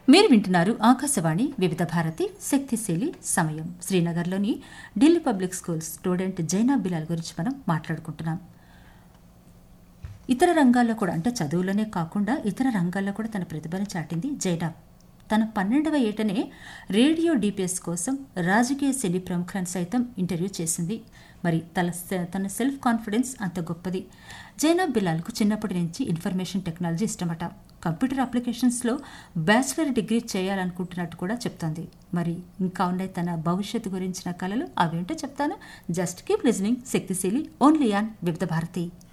మీరు వింటున్నారు ఆకాశవాణి వివిధ భారతి శక్తిశీలి సమయం శ్రీనగర్లోని Delhi public school student Zaina Bilal గురించి మనం మాట్లాడుకుంటున్నాం ఇతర రంగాల్లో కూడా అంటే చదువులోనే కాకుండా ఇతర రంగాల్లో కూడా తన ప్రతిభను చాటింది జైనాబ్ తన పన్నెండవ ఏటనే రేడియో డిపిఎస్ కోసం రాజకీయ సినీ ప్రముఖులను సైతం ఇంటర్వ్యూ చేసింది మరి తన తన సెల్ఫ్ కాన్ఫిడెన్స్ అంత గొప్పది జైనాబ్ బిలాల్కు చిన్నప్పటి నుంచి ఇన్ఫర్మేషన్ టెక్నాలజీ ఇష్టమట కంప్యూటర్ అప్లికేషన్స్లో బ్యాచిలర్ డిగ్రీ చేయాలనుకుంటున్నట్టు కూడా చెప్తోంది మరి ఇంకా ఉన్నాయి తన భవిష్యత్తు గురించిన కళలు అవేంటో చెప్తాను just keep listening Shaktisheeli only on Vividh Bharati